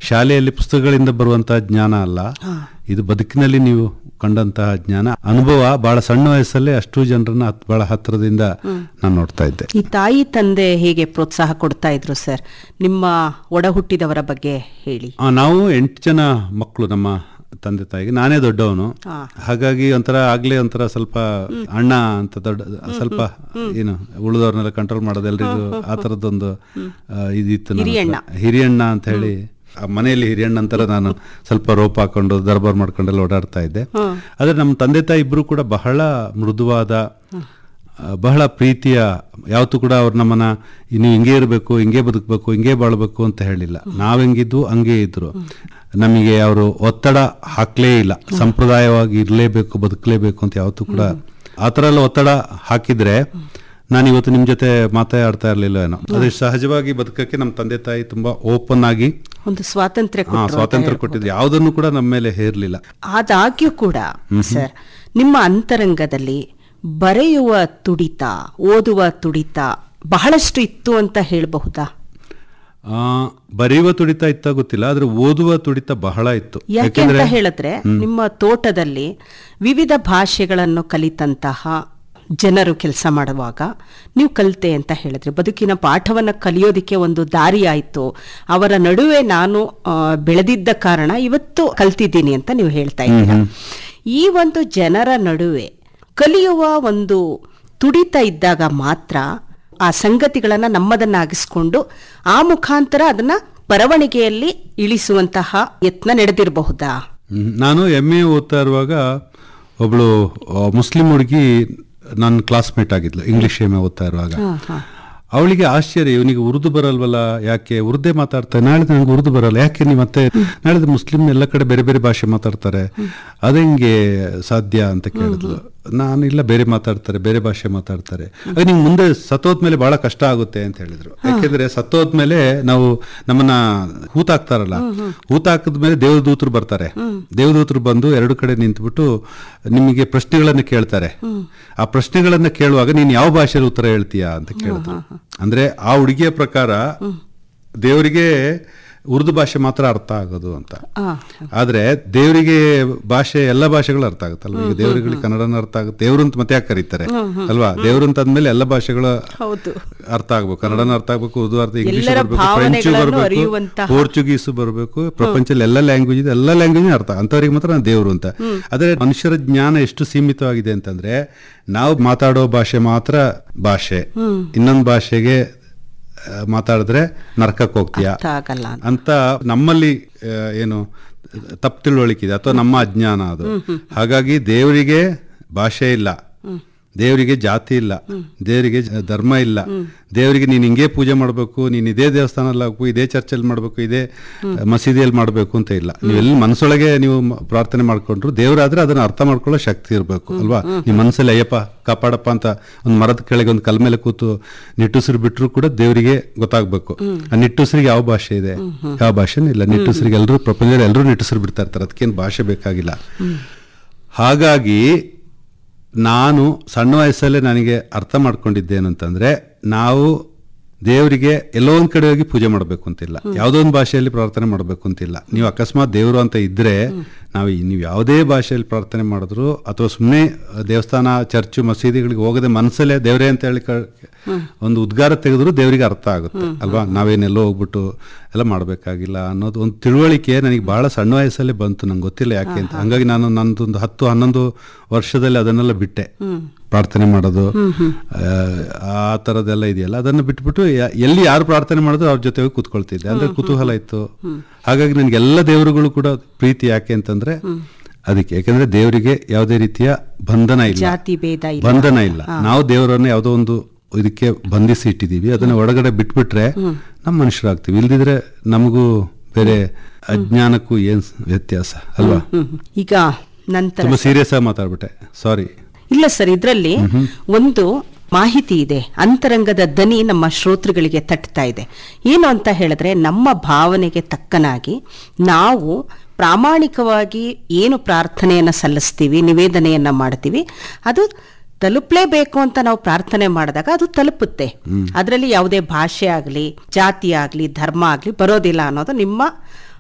ಶಾಲೆಯಲ್ಲಿ ಪುಸ್ತಕಗಳಿಂದ ಬರುವಂತಹ ಜ್ಞಾನ ಅಲ್ಲ ಇದು ಬದುಕಿನಲ್ಲಿ ನೀವು ಕಂಡಂತಹ ಜ್ಞಾನ ಅನುಭವ ಬಹಳ ಸಣ್ಣ ವಯಸ್ಸಲ್ಲೇ ಅಷ್ಟು ಜನರನ್ನ ಹತ್- ಬಹಳ ಹತ್ತಿರದಿಂದ ನಾನು ನೋಡ್ತಾ ಇದ್ದೆ ಈ ತಾಯಿ ತಂದೆ ಹೇಗೆ ಪ್ರೋತ್ಸಾಹ ಕೊಡ್ತಾ ಇದ್ರು ಸರ್ ನಿಮ್ಮ ಒಡ ಹುಟ್ಟಿದವರ ಬಗ್ಗೆ ಹೇಳಿ ಆ, ನಾವು ಎಂಟು ಜನ ಮಕ್ಕಳು ನಮ್ಮ ತಂದೆ ತಾಯಿಗೆ ನಾನೇ ದೊಡ್ಡವನು ಹಾ. ಹಾಗಾಗಿ ಒಂಥರ ಆಗ್ಲೇ ಒಂಥರ ಸ್ವಲ್ಪ ಅಣ್ಣ ಅಂತ ದೊಡ್ಡ ಸ್ವಲ್ಪ ಏನು ಉಳಿದವ್ರನ್ನೆಲ್ಲ ಕಂಟ್ರೋಲ್ ಮಾಡೋದು ಎಲ್ರಿಗೂ ಆ ಥರದ್ದೊಂದು ಆ, ಇದಿತ್ತು ನನ್ನ ಹತ್ರ. ಹಿರಿಯಣ್ಣ. ಹಿರಿಯಣ್ಣ ಅಂತ ಹೇಳಿ ಆ ಮನೆಯಲ್ಲಿ ಹಿರಿಯಣ್ಣ ಅಂತರ ನಾನು ಸ್ವಲ್ಪ ರೋಪ್ ಹಾಕೊಂಡು ದರ್ಬಾರ್ ಮಾಡ್ಕೊಂಡೆಲ್ಲ ಓಡಾಡ್ತಾ ಇದ್ದೆ ಆದ್ರೆ ನಮ್ಮ ತಂದೆ ತಾಯಿ ಇಬ್ರು ಕೂಡ ಬಹಳ ಮೃದುವಾದ ಆ, ಬಹಳ ಪ್ರೀತಿಯ ಯಾವತ್ತೂ ಕೂಡ ಅವ್ರು ನಮ್ಮನ್ನ ನೀವು ಹಿಂಗೆ ಇರಬೇಕು ಹಿಂಗೆ ಬದುಕಬೇಕು ಹಿಂಗೆ ಬಾಳ್ಬೇಕು ಅಂತ ಹೇಳಿಲ್ಲ ನಾವ್ ಹೆಂಗಿದ್ವು ಹಂಗೆ ಇದ್ರು ನಮಗೆ ಅವರು ಒತ್ತಡ ಹಾಕ್ಲೇ ಇಲ್ಲ ಸಂಪ್ರದಾಯವಾಗಿ ಇರಲೇಬೇಕು ಬದುಕಲೇಬೇಕು ಅಂತ ಯಾವತ್ತೂ ಕೂಡ ಆ ಥರ ಎಲ್ಲ ಒತ್ತಡ ಹಾಕಿದ್ರೆ ನಾನು ಇವತ್ತು ನಿಮ್ಮ ಜೊತೆ ಮಾತಾಡ್ತಾ ಇರಲಿಲ್ಲ ಏನೋ ಅದೇ ಸಹಜವಾಗಿ ಬದುಕಕ್ಕೆ ನಮ್ಮ ತಂದೆ ತಾಯಿ ತುಂಬಾ ಓಪನ್ ಆಗಿ ಒಂದು ಸ್ವಾತಂತ್ರ್ಯ ಹಾ ಕೊಟ್ರು ಅಂತ ಸ್ವಾತಂತ್ರ್ಯ ಹೇಳ್ಬೋದು. ಕೊಟ್ಟಿದ್ರು ಯಾವುದನ್ನು ಕೂಡ ನಮ್ಮ ಮೇಲೆ ಹೇರ್ಲಿಲ್ಲ ಆದಾಗ್ಯೂ ಕೂಡ ಸರ್ ನಿಮ್ಮ ಅಂತರಂಗದಲ್ಲಿ ಬರೆಯುವ ತುಡಿತ ಓದುವ ತುಡಿತ ಬಹಳಷ್ಟು ಇತ್ತು ಅಂತ ಹೇಳಬಹುದಾ ಆ, ಬರೆಯುವ ತುಡಿತ ಇತ್ತ ಗೊತ್ತಿಲ್ಲ ಆದ್ರೆ ಓದುವ ತುಡಿತ ಬಹಳ ಇತ್ತು ಯಾಕೆ ಅಂತ ಹೇಳಿದ್ರೆ ನಿಮ್ಮ ತೋಟದಲ್ಲಿ ವಿವಿಧ ಭಾಷೆಗಳನ್ನು ಕಲಿತಂತಹ ಜನರು ಕೆಲಸ ಮಾಡುವಾಗ ನೀವು ಕಲಿತೆ ಅಂತ ಹೇಳಿದ್ರೆ ಬದುಕಿನ ಪಾಠವನ್ನು ಕಲಿಯೋದಕ್ಕೆ ಒಂದು ದಾರಿ ಆಯಿತು ಅವರ ನಡುವೆ ನಾನು ಆ, ಬೆಳೆದಿದ್ದ ಕಾರಣ ಇವತ್ತು ಕಲ್ತಿದ್ದೀನಿ ಅಂತ ನೀವು ಹೇಳ್ತಾ ಇದ್ದೀರಾ ಈ ಒಂದು ಜನರ ನಡುವೆ ಕಲಿಯುವ ಒಂದು ತುಡಿತ ಇದ್ದಾಗ ಮಾತ್ರ ಆ ಸಂಗತಿಗಳನ್ನು ನಮ್ಮದನ್ನಾಗಿಸ್ಕೊಂಡು ಆ ಮುಖಾಂತರ ಅದನ್ನ ಬರವಣಿಗೆಯಲ್ಲಿ ಇಳಿಸುವಂತಹ ಯತ್ನ ನಡೆದಿರಬಹುದಾ ಹ್ಮ್. ನಾನು ಎಮ್ ಎ ಓದ್ತಾ ಇರುವಾಗ ಒಬ್ಳು ಆ, ಮುಸ್ಲಿಂ ಹುಡುಗಿ ನನ್ನ ಕ್ಲಾಸ್ಮೇಟ್ ಆಗಿದ್ಲು ಇಂಗ್ಲಿಷ್ ಎಮ್ ಎ ಓದ್ತಾ ಇರುವಾಗ ಅವಳಿಗೆ ಆಶ್ಚರ್ಯ ಇವನಿಗೆ ಉರ್ದು ಬರಲ್ವಲ್ಲ ಯಾಕೆ ಉರ್ದೇ ಮಾತಾಡ್ತಾರೆ ನಾಳೆ ನನಗೆ ಉರ್ದು ಬರಲ್ಲ ಯಾಕೆ ನೀವು ಮತ್ತೆ ನಾಳೆ ಮುಸ್ಲಿಂ ಎಲ್ಲ ಕಡೆ ಬೇರೆ ಬೇರೆ ಭಾಷೆ ಮಾತಾಡ್ತಾರೆ ಅದಂಗೆ ಸಾಧ್ಯ ಅಂತ ಕೇಳಿದ್ಲು ನಾನು ಇಲ್ಲ ಬೇರೆ ಮಾತಾಡ್ತಾರೆ ಬೇರೆ ಭಾಷೆ ಮಾತಾಡ್ತಾರೆ ಆಗ ನಿಮ್ಗೆ ಮುಂದೆ ಸತ್ತೋದ್ಮೇಲೆ ಬಹಳ ಕಷ್ಟ ಆಗುತ್ತೆ ಅಂತ ಹೇಳಿದ್ರು ಯಾಕೆಂದ್ರೆ ಸತ್ತೋದ್ಮೇಲೆ ನಾವು ನಮ್ಮನ್ನ ಹೂತಾಕ್ತಾರಲ್ಲ ಹೂತಾಕಿದ್ಮೇಲೆ ದೇವದೂತರು ಬರ್ತಾರೆ ದೇವದೂತರು ಬಂದು ಎರಡು ಕಡೆ ನಿಂತ್ಬಿಟ್ಟು ನಿಮಗೆ ಪ್ರಶ್ನೆಗಳನ್ನ ಕೇಳ್ತಾರೆ ಆ ಪ್ರಶ್ನೆಗಳನ್ನ ಕೇಳುವಾಗ ನೀನು ಯಾವ ಭಾಷೆಯಲ್ಲಿ ಉತ್ತರ ಹೇಳ್ತೀಯಾ ಅಂತ ಕೇಳಿದ್ರು ಅಂದ್ರೆ ಆ ಹುಡುಗಿಯ ಪ್ರಕಾರ ದೇವರಿಗೆ ಉರ್ದು ಭಾಷೆ ಮಾತ್ರ ಅರ್ಥ ಆಗೋದು ಅಂತ ಆ, ಆದ್ರೆ ದೇವರಿಗೆ ಭಾಷೆ ಎಲ್ಲ ಭಾಷೆಗಳು ಅರ್ಥ ಆಗುತ್ತಲ್ವ ಈಗ ದೇವರುಗಳಿಗೆ ಕನ್ನಡನ ಅರ್ಥ ಆಗುತ್ತೆ ದೇವ್ರು ಅಂತ ಮತ್ತೆ ಯಾಕೆ ಕರೀತಾರೆ ಅಲ್ವಾ ದೇವ್ರು ಅಂತ ಅಂದ್ಮೇಲೆ ಎಲ್ಲ ಭಾಷೆಗಳು ಹೌದು ಅರ್ಥ ಆಗ್ಬೇಕು ಕನ್ನಡನ ಅರ್ಥ ಆಗ್ಬೇಕು ಉರ್ದು ಅರ್ಥ ಇಂಗ್ಲಿಷ್ ಎಲ್ಲರ ಬರಬೇಕು ಫ್ರೆಂಚ್ ಭಾವನೆಗಳನ್ನು ಬರಬೇಕು ಅರಿಯುವಂತಹ- ಪೋರ್ಚುಗೀಸ್ ಬರಬೇಕು ಪ್ರಪಂಚದಲ್ಲಿ ಎಲ್ಲ ಲ್ಯಾಂಗ್ವೇಜ್ ಇದೆ ಎಲ್ಲ ಲ್ಯಾಂಗ್ವೇಜ್ ಅರ್ಥ ಅಂತವರಿಗೆ ಮಾತ್ರ ನಾನು ದೇವ್ರು ಅಂತ ಆದ್ರೆ ಮನುಷ್ಯರ ಜ್ಞಾನ ಎಷ್ಟು ಸೀಮಿತವಾಗಿದೆ ಅಂತಂದ್ರೆ ನಾವು ಮಾತಾಡೋ ಭಾಷೆ ಮಾತ್ರ ಭಾಷೆ ಇನ್ನೊಂದು ಭಾಷೆಗೆ ಆ, ಮಾತಾಡಿದ್ರೆ ನರಕಕ್ಕೆ ಹೋಗ್ತೀಯಾ ಅರ್ಥ ಆಗಲ್ಲ ಅಂತ. ಅಂತ ನಮ್ಮಲ್ಲಿ ಆ, ಏನು ತಪ್ಪು ತಿಳುವಳಿಕೆ ಇದೆ ಅಥವಾ ನಮ್ಮ ಅಜ್ಞಾನ ಅದು ಹಾಗಾಗಿ ದೇವರಿಗೆ ಭಾಷೆ ಇಲ್ಲ ದೇವರಿಗೆ ಜಾತಿ ಇಲ್ಲ ದೇವರಿಗೆ ಜ- ಧರ್ಮ ಇಲ್ಲ ದೇವರಿಗೆ ನೀನು ಹಿಂಗೆ ಪೂಜೆ ಮಾಡಬೇಕು ನೀನು ಇದೇ ದೇವಸ್ಥಾನದಲ್ಲಿ ಹೋಗ್ಬೇಕು ಇದೇ ಚರ್ಚಲ್ಲಿ ಮಾಡಬೇಕು ಇದೇ ಮಸೀದಿಯಲ್ಲಿ ಮಾಡಬೇಕು ಅಂತ ಇಲ್ಲ ನೀವು ಎಲ್ಲಿ ಮನಸ್ಸೊಳಗೆ ನೀವು ಮ- ಪ್ರಾರ್ಥನೆ ಮಾಡ್ಕೊಂಡ್ರು ದೇವರಾದ್ರೆ ಅದನ್ನ ಅರ್ಥ ಮಾಡ್ಕೊಳ್ಳೋ ಶಕ್ತಿ ಇರಬೇಕು ಅಲ್ವಾ ನಿಮ್ಮ ಮನಸ್ಸಲ್ಲಿ ಅಯ್ಯಪ್ಪ ಕಾಪಾಡಪ್ಪ ಅಂತ ಒಂದು ಮರದ ಕೆಳಗೆ ಒಂದು ಕಲ್ ಮೇಲೆ ಕೂತು ನಿಟ್ಟುಸಿರು ಬಿಟ್ಟರು ಕೂಡ ದೇವರಿಗೆ ಗೊತ್ತಾಗ್ಬೇಕು ಆ ನಿಟ್ಟುಸಿರಿಗೆ ಯಾವ ಭಾಷೆ ಇದೆ ಯಾವ ಭಾಷೆನೂ ಇಲ್ಲ ನಿಟ್ಟುಸಿರಿಗೆ ಎಲ್ಲರೂ ಪ್ರಪಂಚದಲ್ಲಿ ಎಲ್ಲರೂ ನಿಟ್ಟುಸಿರು ಬಿಡ್ತಾ ಇರ್ತಾರೆ ಅದಕ್ಕೇನು ಭಾಷೆ ಬೇಕಾಗಿಲ್ಲ ಹಾಗಾಗಿ ನಾನು ಸಣ್ಣ ವಯಸ್ಸಲ್ಲೇ ನನಗೆ ಅರ್ಥ ಮಾಡ್ಕೊಂಡಿದ್ದೇನಂತಂದ್ರೆ ನಾವು ದೇವರಿಗೆ ಎಲ್ಲೋ ಒಂದ್ ಕಡೆ ಹೋಗಿ ಪೂಜೆ ಮಾಡಬೇಕು ಅಂತಿಲ್ಲ ಯಾವುದೋ ಒಂದು ಭಾಷೆಯಲ್ಲಿ ಪ್ರಾರ್ಥನೆ ಮಾಡಬೇಕು ಅಂತಿಲ್ಲ ನೀವು ಅಕಸ್ಮಾತ್ ದೇವರು ಅಂತ ಇದ್ರೆ ನಾವು ಈ- ನೀವು ಯಾವುದೇ ಭಾಷೆಯಲ್ಲಿ ಪ್ರಾರ್ಥನೆ ಮಾಡಿದ್ರು ಅಥವಾ ಸುಮ್ಮನೆ ದೇವಸ್ಥಾನ ಚರ್ಚು ಮಸೀದಿಗಳಿಗೆ ಹೋಗದೆ ಮನಸ್ಸಲ್ಲೇ ದೇವರೇ ಅಂತ ಹೇಳಿ ಕ- ಒಂದು ಉದ್ಗಾರ ತೆಗೆದ್ರು ದೇವರಿಗೆ ಅರ್ಥ ಆಗುತ್ತೆ ಅಲ್ವಾ ನಾವೇನೆಲ್ಲೋ ಹೋಗ್ಬಿಟ್ಟು ಎಲ್ಲ ಮಾಡಬೇಕಾಗಿಲ್ಲ ಅನ್ನೋದು ಒಂದು ತಿಳುವಳಿಕೆ ನನಗೆ ಬಹಳ ಸಣ್ಣ ವಯಸ್ಸಲ್ಲೇ ಬಂತು ನಂಗೆ ಗೊತ್ತಿಲ್ಲ ಯಾಕೆ ಅಂತ ಹಂಗಾಗಿ ನಾನು ನಂದೊಂದು ಹತ್ತು ಹನ್ನೊಂದು ವರ್ಷದಲ್ಲಿ ಅದನ್ನೆಲ್ಲ ಬಿಟ್ಟೆ ಪ್ರಾರ್ಥನೆ ಮಾಡೋದು ಆ, ಆ ಥರದ್ದೆಲ್ಲ ಇದೆಯಲ್ಲ ಅದನ್ನು ಬಿಟ್ಬಿಟ್ಟು ಯ- ಎಲ್ಲಿ ಯಾರು ಪ್ರಾರ್ಥನೆ ಮಾಡಿದ್ರು ಅವ್ರ ಜೊತೆ ಹೋಗಿ ಕೂತ್ಕೊಳ್ತಿದ್ದೆ ಅಂದ್ರೆ ಕುತೂಹಲ ಇತ್ತು ಹಾಗಾಗಿ ನನಗೆ ಎಲ್ಲ ದೇವರುಗಳು ಕೂಡ ಪ್ರೀತಿ ಯಾಕೆ ಅಂತಂದ್ರೆ ಅದಕ್ಕೆ ಯಾಕಂದ್ರೆ ದೇವರಿಗೆ ಯಾವುದೇ ರೀತಿಯ ಬಂಧನ ಇಲ್ಲ ಜಾತಿ ಭೇದ ಇಲ್ಲ ಬಂಧನ ಇಲ್ಲ ನಾವು ದೇವರನ್ನ ಯಾವುದೋ ಒಂದು ಇದಕ್ಕೆ ಬಂಧಿಸಿ ಇಟ್ಟಿದೀವಿ ಅದನ್ನ ಒಳಗಡೆ ಬಿಟ್ಬಿಟ್ರೆ ನಮ್ಮ ಮನುಷ್ಯರಾಗ್ತೀವಿ ಇಲ್ದಿದ್ರೆ ನಮಗೂ ಬೇರೆ ಅಜ್ಞಾನಕ್ಕೂ ಏನ್ ಸ್- ವ್ಯತ್ಯಾಸ ಅಲ್ವಾ ಹ್ಮ್. ಈಗ ನಂತರ ತುಂಬಾ ಸೀರಿಯಸ್ ಆಗಿ ಮಾತಾಡ್ಬಿಟ್ಟೆ ಸಾರಿ ಇಲ್ಲ ಸರ್ ಇದರಲ್ಲಿ ಒಂದು ಮಾಹಿತಿ ಇದೆ ಅಂತರಂಗದ ದನಿ ನಮ್ಮ ಶ್ರೋತೃಗಳಿಗೆ ತಟ್ತಾ ಇದೆ ಏನು ಅಂತ ಹೇಳಿದ್ರೆ ನಮ್ಮ ಭಾವನೆಗೆ ತಕ್ಕನಾಗಿ ನಾವು ಪ್ರಾಮಾಣಿಕವಾಗಿ ಏನು ಪ್ರಾರ್ಥನೆಯನ್ನು ಸಲ್ಲಿಸ್ತೀವಿ ನಿವೇದನೆಯನ್ನ ಮಾಡ್ತೀವಿ ಅದು ತಲುಪಲೇಬೇಕು ಅಂತ ನಾವು ಪ್ರಾರ್ಥನೆ ಮಾಡಿದಾಗ ಅದು ತಲುಪುತ್ತೆ ಅದರಲ್ಲಿ ಯಾವುದೇ ಭಾಷೆ ಆಗಲಿ ಜಾತಿ ಆಗಲಿ ಧರ್ಮ ಆಗಲಿ ಬರೋದಿಲ್ಲ ಅನ್ನೋದು ನಿಮ್ಮ